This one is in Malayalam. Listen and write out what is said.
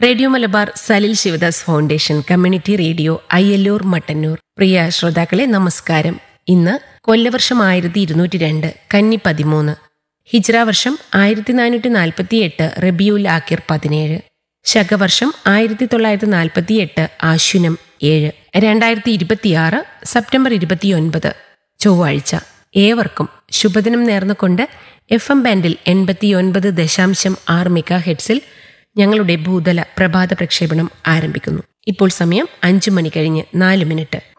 radio Malabar Salil Sivadas Foundation community radio Ayyallur Mattannur പ്രിയ ശ്രോതാക്കളെ നമസ്കാരം ഇന്ന് കൊല്ലവർഷം ആയിരത്തി ഇരുന്നൂറ്റി രണ്ട് കന്നി പതിമൂന്ന് ഹിജ്ര വർഷം ആയിരത്തി നാനൂറ്റി നാൽപ്പത്തി എട്ട് റബിയുൽ ആക്കിർ പതിനേഴ് ശകവർഷം ആയിരത്തി തൊള്ളായിരത്തി നാൽപ്പത്തി എട്ട് ആശ്വിനം ഏഴ് രണ്ടായിരത്തി ഇരുപത്തിയാറ് സെപ്റ്റംബർ ഇരുപത്തിയൊൻപത് ചൊവ്വാഴ്ച ഏവർക്കും ശുഭദിനം നേർന്നുകൊണ്ട് എഫ് എം ബാൻഡിൽ എൺപത്തിയൊൻപത് ദശാംശം ആറ് മെഗാ ഹെഡ്സിൽ ഞങ്ങളുടെ ഭൂതല പ്രഭാത പ്രക്ഷേപണം ആരംഭിക്കുന്നു ഇപ്പോൾ സമയം അഞ്ചു മണി കഴിഞ്ഞ് നാല് മിനിറ്റ്